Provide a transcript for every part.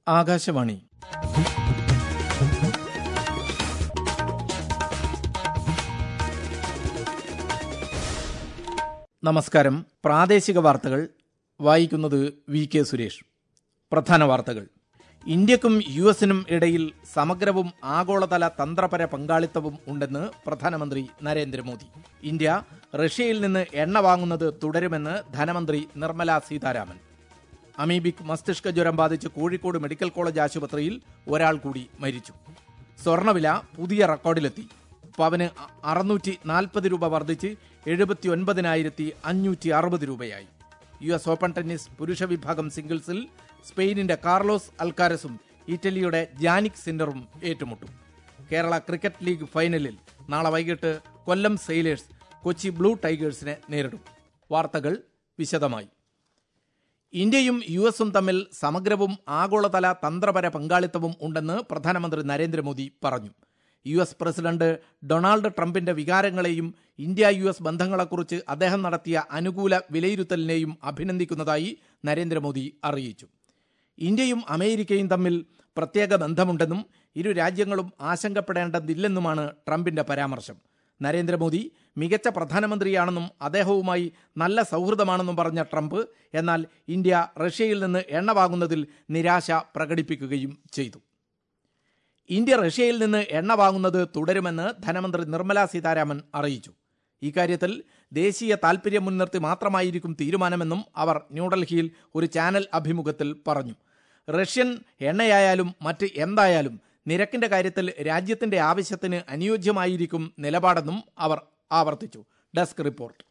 ആകാശവാണി നമസ്കാരം പ്രാദേശിക വാർത്തകൾ വായിക്കുന്നത് വി കെ സുരേഷ് പ്രധാന വാർത്തകൾ ഇന്ത്യക്കും യു എസിനും ഇടയിൽ സമഗ്രവും ആഗോളതല തന്ത്രപര പങ്കാളിത്തവും ഉണ്ടെന്ന് പ്രധാനമന്ത്രി നരേന്ദ്രമോദി ഇന്ത്യ റഷ്യയിൽ നിന്ന് എണ്ണ വാങ്ങുന്നത് തുടരുമെന്ന് ധനമന്ത്രി നിർമ്മല സീതാരാമൻ അമീബിക് മസ്തിഷ്ക ജ്വരം ബാധിച്ച് കോഴിക്കോട് മെഡിക്കൽ കോളേജ് ആശുപത്രിയിൽ ഒരാൾ കൂടി മരിച്ചു സ്വർണവില പുതിയ റെക്കോർഡിലെത്തി പവന് അറുന്നൂറ്റി നാൽപ്പത് രൂപ വർദ്ധിച്ച് എഴുപത്തി ഒൻപതിനായിരത്തി അഞ്ഞൂറ്റി അറുപത് രൂപയായി യു എസ് ഓപ്പൺ ടെന്നീസ് പുരുഷ വിഭാഗം സിംഗിൾസിൽ സ്പെയിനിന്റെ കാർലോസ് അൽക്കാരസും ഇറ്റലിയുടെ ജാനിക് സിന്നറും ഏറ്റുമുട്ടും കേരള ക്രിക്കറ്റ് ലീഗ് ഫൈനലിൽ നാളെ വൈകിട്ട് കൊല്ലം സെയിലേഴ്സ് കൊച്ചി ബ്ലൂ ടൈഗേഴ്സിനെ നേരിടും വാർത്തകൾ വിശദമായി ഇന്ത്യയും യു എസും തമ്മിൽ സമഗ്രവും ആഗോളതല തന്ത്രപര പങ്കാളിത്തവും ഉണ്ടെന്ന് പ്രധാനമന്ത്രി നരേന്ദ്രമോദി പറഞ്ഞു യു എസ് പ്രസിഡന്റ് ഡൊണാൾഡ് ട്രംപിന്റെ വികാരങ്ങളെയും ഇന്ത്യ യു എസ് ബന്ധങ്ങളെക്കുറിച്ച് അദ്ദേഹം നടത്തിയ അനുകൂല വിലയിരുത്തലിനെയും അഭിനന്ദിക്കുന്നതായി നരേന്ദ്രമോദി അറിയിച്ചു ഇന്ത്യയും അമേരിക്കയും തമ്മിൽ പ്രത്യേക ബന്ധമുണ്ടെന്നും ഇരു രാജ്യങ്ങളും ആശങ്കപ്പെടേണ്ടതില്ലെന്നുമാണ് ട്രംപിന്റെ പരാമർശം നരേന്ദ്രമോദി മികച്ച പ്രധാനമന്ത്രിയാണെന്നും അദ്ദേഹവുമായി നല്ല സൗഹൃദമാണെന്നും പറഞ്ഞ ട്രംപ് എന്നാൽ ഇന്ത്യ റഷ്യയിൽ നിന്ന് എണ്ണ വാങ്ങുന്നതിൽ നിരാശ പ്രകടിപ്പിക്കുകയും ചെയ്തു ഇന്ത്യ റഷ്യയിൽ നിന്ന് എണ്ണ വാങ്ങുന്നത് തുടരുമെന്ന് ധനമന്ത്രി നിർമ്മല സീതാരാമൻ അറിയിച്ചു ഇക്കാര്യത്തിൽ ദേശീയ താൽപര്യം മുൻനിർത്തി മാത്രമായിരിക്കും തീരുമാനമെന്നും അവർ ന്യൂഡൽഹിയിൽ ഒരു ചാനൽ അഭിമുഖത്തിൽ പറഞ്ഞു റഷ്യൻ എണ്ണയായാലും മറ്റ് എന്തായാലും നിരക്കിന്റെ കാര്യത്തിൽ രാജ്യത്തിന്റെ ആവശ്യത്തിന് അനുയോജ്യമായിരിക്കും നിലപാടെന്നും അവർ ആവർത്തിച്ചു ഡെസ്ക് റിപ്പോർട്ട്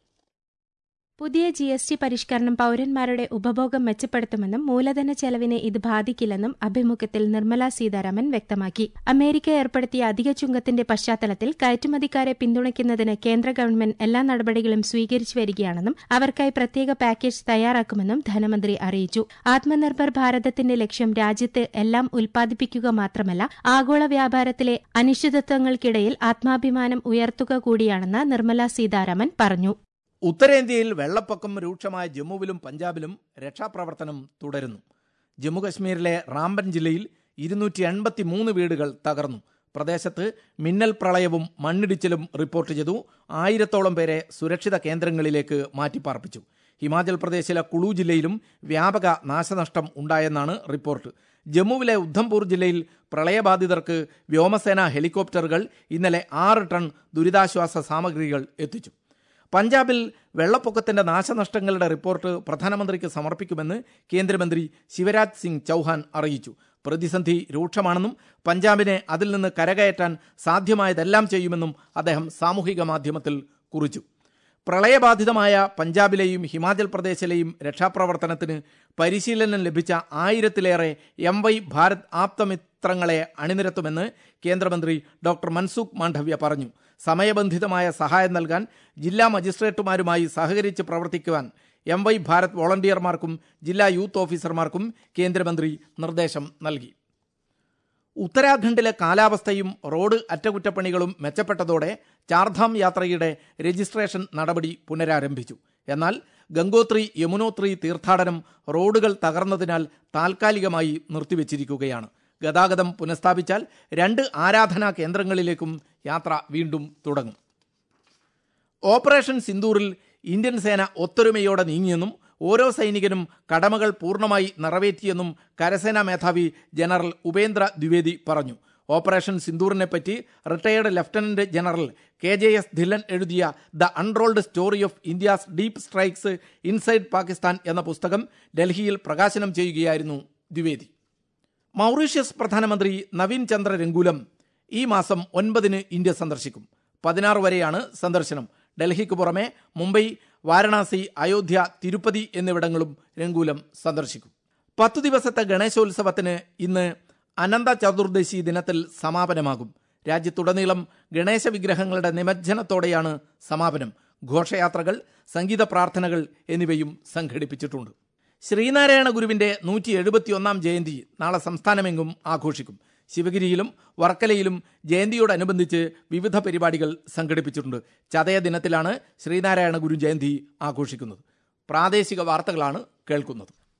പുതിയ ജി എസ് ടി പരിഷ്കരണം പൌരന്മാരുടെ ഉപഭോഗം മെച്ചപ്പെടുത്തുമെന്നും മൂലധന ചെലവിനെ ഇത് ബാധിക്കില്ലെന്നും അഭിമുഖത്തിൽ നിർമ്മല സീതാരാമൻ വ്യക്തമാക്കി അമേരിക്ക ഏർപ്പെടുത്തിയ അധിക ചുങ്കത്തിന്റെ പശ്ചാത്തലത്തിൽ കയറ്റുമതിക്കാരെ പിന്തുണയ്ക്കുന്നതിന് കേന്ദ്ര ഗവൺമെന്റ് എല്ലാ നടപടികളും സ്വീകരിച്ചു വരികയാണെന്നും അവർക്കായി പ്രത്യേക പാക്കേജ് തയ്യാറാക്കുമെന്നും ധനമന്ത്രി അറിയിച്ചു ആത്മനിർഭർ ഭാരതത്തിന്റെ ലക്ഷ്യം രാജ്യത്ത് എല്ലാം ഉൽപ്പാദിപ്പിക്കുക മാത്രമല്ല ആഗോള വ്യാപാരത്തിലെ അനിശ്ചിതത്വങ്ങൾക്കിടയിൽ ആത്മാഭിമാനം ഉയർത്തുക കൂടിയാണെന്ന് നിർമ്മല സീതാരാമൻ പറഞ്ഞു ഉത്തരേന്ത്യയിൽ വെള്ളപ്പൊക്കം രൂക്ഷമായ ജമ്മുവിലും പഞ്ചാബിലും രക്ഷാപ്രവർത്തനം തുടരുന്നു ജമ്മുകശ്മീരിലെ റാംബൻ ജില്ലയിൽ ഇരുന്നൂറ്റി എൺപത്തി മൂന്ന് വീടുകൾ തകർന്നു പ്രദേശത്ത് മിന്നൽ പ്രളയവും മണ്ണിടിച്ചിലും റിപ്പോർട്ട് ചെയ്തു ആയിരത്തോളം പേരെ സുരക്ഷിത കേന്ദ്രങ്ങളിലേക്ക് മാറ്റിപ്പാർപ്പിച്ചു ഹിമാചൽ പ്രദേശിലെ കുളു ജില്ലയിലും വ്യാപക നാശനഷ്ടം ഉണ്ടായെന്നാണ് റിപ്പോർട്ട് ജമ്മുവിലെ ഉദ്ധംപൂർ ജില്ലയിൽ പ്രളയബാധിതർക്ക് വ്യോമസേന ഹെലികോപ്റ്ററുകൾ ഇന്നലെ ആറ് ടൺ ദുരിതാശ്വാസ സാമഗ്രികൾ എത്തിച്ചു പഞ്ചാബിൽ വെള്ളപ്പൊക്കത്തിന്റെ നാശനഷ്ടങ്ങളുടെ റിപ്പോർട്ട് പ്രധാനമന്ത്രിക്ക് സമർപ്പിക്കുമെന്ന് കേന്ദ്രമന്ത്രി ശിവരാജ് സിംഗ് ചൌഹാൻ അറിയിച്ചു പ്രതിസന്ധി രൂക്ഷമാണെന്നും പഞ്ചാബിനെ അതിൽ നിന്ന് കരകയറ്റാൻ സാധ്യമായതെല്ലാം ചെയ്യുമെന്നും അദ്ദേഹം സാമൂഹിക മാധ്യമത്തിൽ കുറിച്ചു പ്രളയബാധിതമായ പഞ്ചാബിലെയും ഹിമാചൽ പ്രദേശിലെയും രക്ഷാപ്രവർത്തനത്തിന് പരിശീലനം ലഭിച്ച ആയിരത്തിലേറെ എം വൈ ഭാരത് ആപ്തമിത്രങ്ങളെ അണിനിരത്തുമെന്ന് കേന്ദ്രമന്ത്രി ഡോക്ടർ മൻസുഖ് മാണ്ഡവ്യ പറഞ്ഞു സമയബന്ധിതമായ സഹായം നൽകാൻ ജില്ലാ മജിസ്ട്രേറ്റുമാരുമായി സഹകരിച്ച് പ്രവർത്തിക്കുവാൻ എം വൈ ഭാരത് വോളണ്ടിയർമാർക്കും ജില്ലാ യൂത്ത് ഓഫീസർമാർക്കും കേന്ദ്രമന്ത്രി നിർദ്ദേശം നൽകി ഉത്തരാഖണ്ഡിലെ കാലാവസ്ഥയും റോഡ് അറ്റകുറ്റപ്പണികളും മെച്ചപ്പെട്ടതോടെ ചാർധാം യാത്രയുടെ രജിസ്ട്രേഷൻ നടപടി പുനരാരംഭിച്ചു എന്നാൽ ഗംഗോത്രി യമുനോത്രി തീർത്ഥാടനം റോഡുകൾ തകർന്നതിനാൽ താൽക്കാലികമായി നിർത്തിവച്ചിരിക്കുകയാണ് ഗതാഗതം പുനഃസ്ഥാപിച്ചാൽ രണ്ട് ആരാധനാ കേന്ദ്രങ്ങളിലേക്കും യാത്ര വീണ്ടും തുടങ്ങും ഓപ്പറേഷൻ സിന്ദൂറിൽ ഇന്ത്യൻ സേന ഒത്തൊരുമയോടെ നീങ്ങിയെന്നും ഓരോ സൈനികനും കടമകൾ പൂർണ്ണമായി നിറവേറ്റിയെന്നും കരസേനാ മേധാവി ജനറൽ ഉപേന്ദ്ര ദ്വിവേദി പറഞ്ഞു ഓപ്പറേഷൻ സിന്ദൂറിനെ പറ്റി retired lieutenant general K J S Dhillon എഴുതിയ the unrolled story of India's deep strikes inside Pakistan എന്ന പുസ്തകം ഡൽഹിയിൽ പ്രകാശനം ചെയ്യുകയായിരുന്നു ദ്വിവേദി മൗറീഷ്യസ് പ്രധാനമന്ത്രി നവീൻ ചന്ദ്ര രംഗൂലം ഈ മാസം ഒൻപതിന് ഇന്ത്യ സന്ദർശിക്കും പതിനാറ് വരെയാണ് സന്ദർശനം ഡൽഹിക്ക് പുറമെ മുംബൈ വാരണാസി അയോധ്യ തിരുപ്പതി എന്നിവിടങ്ങളും രംഗൂലം സന്ദർശിക്കും പത്തു ദിവസത്തെ ഗണേശോത്സവത്തിന് ഇന്ന് അനന്ത ചതുർദശി ദിനത്തിൽ സമാപനമാകും രാജ്യത്തുടനീളം ഗണേശ വിഗ്രഹങ്ങളുടെ നിമജ്ജനത്തോടെയാണ് സമാപനം ഘോഷയാത്രകൾ സംഗീത പ്രാർത്ഥനകൾ എന്നിവയും സംഘടിപ്പിച്ചിട്ടുണ്ട് ശ്രീനാരായണ ഗുരുവിന്റെ നൂറ്റി എഴുപത്തിയൊന്നാം ജയന്തി നാളെ സംസ്ഥാനമെങ്ങും ആഘോഷിക്കും ശിവഗിരിയിലും വർക്കലയിലും ജയന്തിയോടനുബന്ധിച്ച് വിവിധ പരിപാടികൾ സംഘടിപ്പിച്ചിട്ടുണ്ട് ചതയ ദിനത്തിലാണ് ശ്രീനാരായണ ഗുരു ജയന്തി ആഘോഷിക്കുന്നത് പ്രാദേശിക വാർത്തകളാണ് കേൾക്കുന്നത്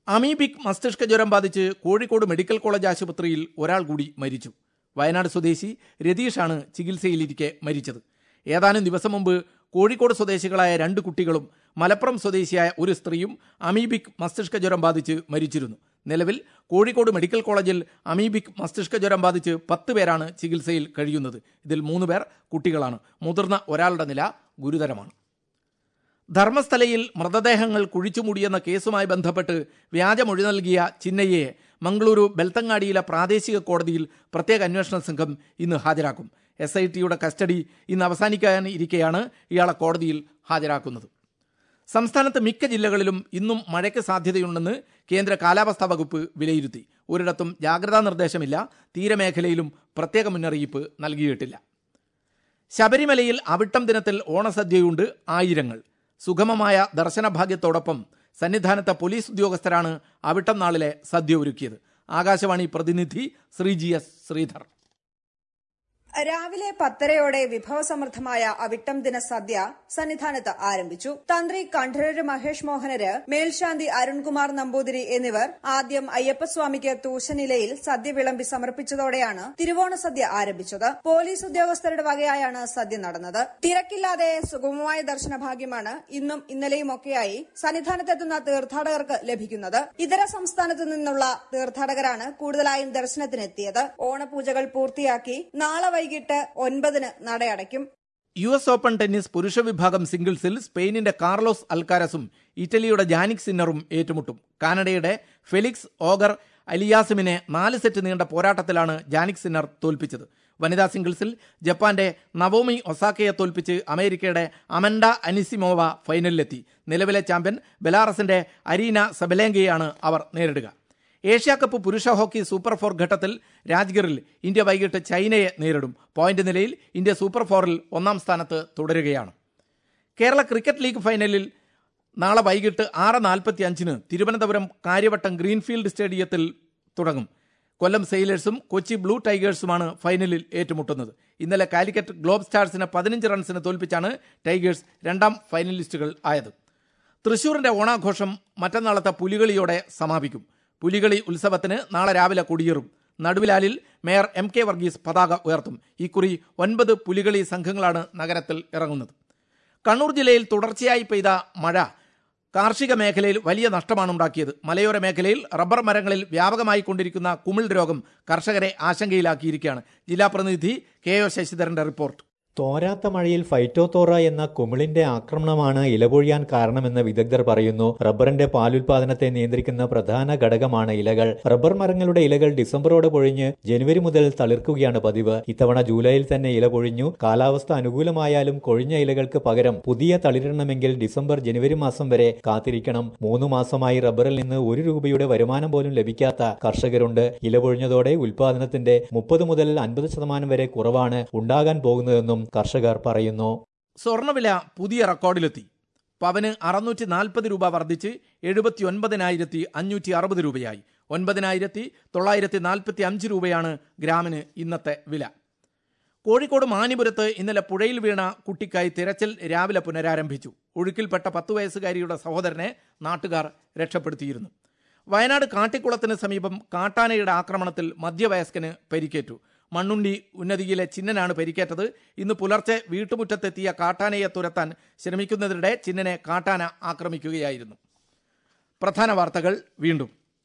അമീബിക് മസ്തിഷ്ക ജ്വരം ബാധിച്ച് കോഴിക്കോട് മെഡിക്കൽ കോളേജ് ആശുപത്രിയിൽ ഒരാൾ കൂടി മരിച്ചു വയനാട് സ്വദേശി രതീഷാണ് ചികിത്സയിലിരിക്കെ മരിച്ചത് ഏതാനും ദിവസം മുമ്പ് കോഴിക്കോട് സ്വദേശികളായ രണ്ട് കുട്ടികളും മലപ്പുറം സ്വദേശിയായ ഒരു സ്ത്രീയും അമീബിക് മസ്തിഷ്ക ജ്വരം ബാധിച്ച് മരിച്ചിരുന്നു നിലവിൽ കോഴിക്കോട് മെഡിക്കൽ കോളേജിൽ അമീബിക് മസ്തിഷ്ക ജ്വരം ബാധിച്ച് പത്ത് പേരാണ് ചികിത്സയിൽ കഴിയുന്നത് ഇതിൽ മൂന്ന് പേർ കുട്ടികളാണ് മുതിർന്ന ഒരാളുടെ നില ഗുരുതരമാണ് ധർമ്മസ്ഥലയിൽ മൃതദേഹങ്ങൾ കുഴിച്ചുമൂടിയെന്ന കേസുമായി ബന്ധപ്പെട്ട് വ്യാജമൊഴി നൽകിയ ചിന്നയ്യയെ മംഗളൂരു ബെൽത്തങ്ങാടിയിലെ പ്രാദേശിക കോടതിയിൽ പ്രത്യേക അന്വേഷണ സംഘം ഇന്ന് ഹാജരാക്കും എസ് ഐ ടിയുടെ കസ്റ്റഡി ഇന്ന് അവസാനിക്കാൻ ഇരിക്കെയാണ് ഇയാളെ കോടതിയിൽ ഹാജരാക്കുന്നത് സംസ്ഥാനത്ത് മിക്ക ജില്ലകളിലും ഇന്നും മഴയ്ക്ക് സാധ്യതയുണ്ടെന്ന് കേന്ദ്ര കാലാവസ്ഥാ വകുപ്പ് വിലയിരുത്തി ഒരിടത്തും ജാഗ്രതാ നിർദ്ദേശമില്ല തീരമേഖലയിലും പ്രത്യേക മുന്നറിയിപ്പ് നൽകിയിട്ടില്ല ശബരിമലയിൽ അവിട്ടം ദിനത്തിൽ ഓണസദ്യയുണ്ട് ആയിരങ്ങൾ സുഗമമായ ദർശനഭാഗ്യത്തോടൊപ്പം സന്നിധാനത്തെ പോലീസ് ഉദ്യോഗസ്ഥരാണ് അവിട്ടം നാളിലെ സദ്യ ഒരുക്കിയത് ആകാശവാണി പ്രതിനിധി ശ്രീ ജി എസ് ശ്രീധർ രാവിലെ പത്തരയോടെ വിഭവസമൃദ്ധമായ അവിട്ടം ദിന സദ്യ സന്നിധാനത്ത് ആരംഭിച്ചു തന്ത്രി കണ്ഠരര് മഹേഷ് മോഹനര് മേൽശാന്തി അരുൺകുമാർ നമ്പൂതിരി എന്നിവർ ആദ്യം അയ്യപ്പസ്വാമിക്ക് തൂശനിലയിൽ സദ്യ വിളമ്പി സമർപ്പിച്ചതോടെയാണ് തിരുവോണ സദ്യ ആരംഭിച്ചത് പോലീസ് ഉദ്യോഗസ്ഥരുടെ വകയായാണ് സദ്യ നടന്നത് തിരക്കില്ലാതെ സുഗമമായ ദർശനഭാഗ്യമാണ് ഇന്നും ഇന്നലെയുമൊക്കെയായി സന്നിധാനത്തെത്തുന്ന തീർത്ഥാടകർക്ക് ലഭിക്കുന്നത് ഇതര സംസ്ഥാനത്തു നിന്നുള്ള തീർത്ഥാടകരാണ് കൂടുതലായും ദർശനത്തിനെത്തിയത് ഓണപൂജകൾ പൂർത്തിയാക്കി നാളെ വൈകിട്ട് ഒൻപതിന് നടയടയ്ക്കും യു എസ് ഓപ്പൺ ടെന്നീസ് പുരുഷ വിഭാഗം സിംഗിൾസിൽ സ്പെയിനിന്റെ കാർലോസ് അൽക്കാരസും ഇറ്റലിയുടെ ജാനിക് സിന്നറും ഏറ്റുമുട്ടും കാനഡയുടെ ഫെലിക്സ് ഓഗർ അലിയാസിമിനെ നാല് സെറ്റ് നീണ്ട പോരാട്ടത്തിലാണ് ജാനിക് സിന്നർ തോൽപ്പിച്ചത് വനിതാ സിംഗിൾസിൽ ജപ്പാന്റെ നവോമി ഒസാക്കയെ തോൽപ്പിച്ച് അമേരിക്കയുടെ അമൻഡ അനിസിമോവ ഫൈനലിലെത്തി നിലവിലെ ചാമ്പ്യൻ ബെലാറസിന്റെ അരീന സബലേങ്കയെയാണ് അവർ നേരിടുക ഏഷ്യാ കപ്പ് പുരുഷ ഹോക്കി സൂപ്പർ ഫോർ ഘട്ടത്തിൽ രാജ്ഗറിൽ ഇന്ത്യ വൈകിട്ട് ചൈനയെ നേരിടും പോയിന്റ് നിലയിൽ ഇന്ത്യ സൂപ്പർ ഫോറിൽ ഒന്നാം സ്ഥാനത്ത് തുടരുകയാണ് കേരള ക്രിക്കറ്റ് ലീഗ് ഫൈനലിൽ നാളെ വൈകിട്ട് ആറ് നാൽപ്പത്തി അഞ്ചിന് തിരുവനന്തപുരം കാര്യവട്ടം ഗ്രീൻഫീൽഡ് സ്റ്റേഡിയത്തിൽ തുടങ്ങും കൊല്ലം സെയിലേഴ്സും കൊച്ചി ബ്ലൂ ടൈഗേഴ്സുമാണ് ഫൈനലിൽ ഏറ്റുമുട്ടുന്നത് ഇന്നലെ കാലിക്കറ്റ് ഗ്ലോബ് സ്റ്റാർസിനെ പതിനഞ്ച് റൺസിന് തോൽപ്പിച്ചാണ് ടൈഗേഴ്സ് രണ്ടാം ഫൈനലിസ്റ്റുകൾ ആയത് തൃശൂരിന്റെ ഓണാഘോഷം മറ്റന്നാളത്തെ പുലികളിയോടെ സമാപിക്കും പുലികളി ഉത്സവത്തിന് നാളെ രാവിലെ കൊടിയേറും നടുവിലാലിൽ മേയർ എം കെ വർഗീസ് പതാക ഉയർത്തും ഇക്കുറി ഒൻപത് പുലികളി സംഘങ്ങളാണ് നഗരത്തിൽ ഇറങ്ങുന്നത് കണ്ണൂർ ജില്ലയിൽ തുടർച്ചയായി പെയ്ത മഴ കാർഷിക മേഖലയിൽ വലിയ നഷ്ടമാണ് ഉണ്ടാക്കിയത് മലയോര മേഖലയിൽ റബ്ബർ മരങ്ങളിൽ വ്യാപകമായി കൊണ്ടിരിക്കുന്ന കുമിൾ രോഗം കർഷകരെ ആശങ്കയിലാക്കിയിരിക്കുകയാണ് ജില്ലാ പ്രതിനിധി കെ ഒ ശശിധരന്റെ റിപ്പോർട്ട് തോരാത്ത മഴയിൽ ഫൈറ്റോത്തോറ എന്ന കുമിളിന്റെ ആക്രമണമാണ് ഇലപൊഴിയാൻ കാരണമെന്ന് വിദഗ്ധർ പറയുന്നു റബ്ബറിന്റെ പാലുൽപാദനത്തെ നിയന്ത്രിക്കുന്ന പ്രധാന ഘടകമാണ് ഇലകൾ റബ്ബർ മരങ്ങളുടെ ഇലകൾ ഡിസംബറോടെ പൊഴിഞ്ഞ് ജനുവരി മുതൽ തളിർക്കുകയാണ് പതിവ് ഇത്തവണ ജൂലൈയിൽ തന്നെ ഇല പൊഴിഞ്ഞു കാലാവസ്ഥ അനുകൂലമായാലും കൊഴിഞ്ഞ ഇലകൾക്ക് പകരം പുതിയ തളിരിടണമെങ്കിൽ ഡിസംബർ ജനുവരി മാസം വരെ കാത്തിരിക്കണം മൂന്ന് മാസമായി റബ്ബറിൽ നിന്ന് ഒരു രൂപയുടെ വരുമാനം പോലും ലഭിക്കാത്ത കർഷകരുണ്ട് ഇല പൊഴിഞ്ഞതോടെ ഉൽപാദനത്തിന്റെ മുപ്പത് മുതൽ അൻപത് ശതമാനം വരെ കുറവാണ് ഉണ്ടാകാൻ പോകുന്നതെന്നും കർഷകർ പറയുന്നു സ്വർണ്ണവില പുതിയ റെക്കോർഡിലെത്തി പവന് അറുന്നൂറ്റി നാൽപ്പത് രൂപ വർദ്ധിച്ച് എഴുപത്തി ഒൻപതിനായിരത്തി അഞ്ഞൂറ്റി അറുപത് രൂപയായി ഒൻപതിനായിരത്തി തൊള്ളായിരത്തി നാൽപ്പത്തി അഞ്ച് രൂപയാണ് ഗ്രാമിന് ഇന്നത്തെ വില കോഴിക്കോട് മാനിപുരത്ത് ഇന്നലെ പുഴയിൽ വീണ കുട്ടിക്കായി തിരച്ചിൽ രാവിലെ പുനരാരംഭിച്ചു ഒഴുക്കിൽപ്പെട്ട പത്തു വയസ്സുകാരിയുടെ സഹോദരനെ നാട്ടുകാർ രക്ഷപ്പെടുത്തിയിരുന്നു വയനാട് കാട്ടിക്കുളത്തിന് സമീപം കാട്ടാനയുടെ ആക്രമണത്തിൽ മധ്യവയസ്കന് പരിക്കേറ്റു മണ്ണുണ്ടി ഉന്നതിയിലെ ചിന്നനാണ് പരിക്കേറ്റത് ഇന്ന് പുലർച്ചെ വീട്ടുമുറ്റത്തെത്തിയ കാട്ടാനയെ തുരത്താൻ ശ്രമിക്കുന്നതിനിടെ ചിന്നനെ കാട്ടാന ആക്രമിക്കുകയായിരുന്നു പ്രധാന വാർത്തകൾ വീണ്ടും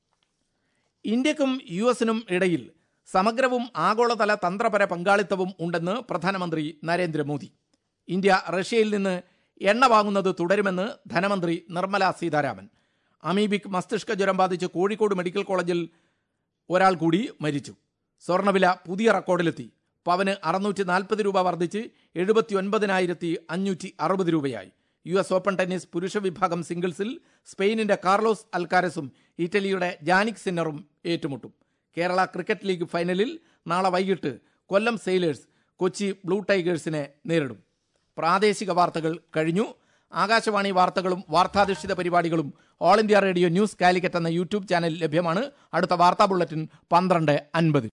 ഇന്ത്യക്കും യു എസിനും ഇടയിൽ സമഗ്രവും ആഗോളതല തന്ത്രപര പങ്കാളിത്തവും ഉണ്ടെന്ന് പ്രധാനമന്ത്രി നരേന്ദ്രമോദി ഇന്ത്യ റഷ്യയിൽ നിന്ന് എണ്ണ വാങ്ങുന്നത് തുടരുമെന്ന് ധനമന്ത്രി നിർമ്മല സീതാരാമൻ അമീബിക് മസ്തിഷ്ക ജ്വരം ബാധിച്ച് കോഴിക്കോട് മെഡിക്കൽ കോളേജിൽ ഒരാൾ കൂടി മരിച്ചു സ്വർണ്ണവില പുതിയ റെക്കോർഡിലെത്തി പവന് അറുന്നൂറ്റി നാൽപ്പത് രൂപ വർദ്ധിച്ച് എഴുപത്തി ഒൻപതിനായിരത്തി അഞ്ഞൂറ്റി അറുപത് രൂപയായി യു എസ് ഓപ്പൺ ടെന്നീസ് പുരുഷ വിഭാഗം സിംഗിൾസിൽ സ്പെയിനിന്റെ കാർലോസ് അൽക്കാരസും ഇറ്റലിയുടെ ജാനിക് സിന്നറും ഏറ്റുമുട്ടും കേരള ക്രിക്കറ്റ് ലീഗ് ഫൈനലിൽ നാളെ വൈകിട്ട് കൊല്ലം സെയിലേഴ്സ് കൊച്ചി ബ്ലൂ ടൈഗേഴ്സിനെ നേരിടും പ്രാദേശിക വാർത്തകൾ കഴിഞ്ഞു ആകാശവാണി വാർത്തകളും വാർത്താധിഷ്ഠിത പരിപാടികളും all India radio news Calicut എന്ന യൂട്യൂബ് ചാനൽ ലഭ്യമാണ് അടുത്ത വാർത്താ ബുള്ളറ്റിൻ പന്ത്രണ്ട് അൻപത്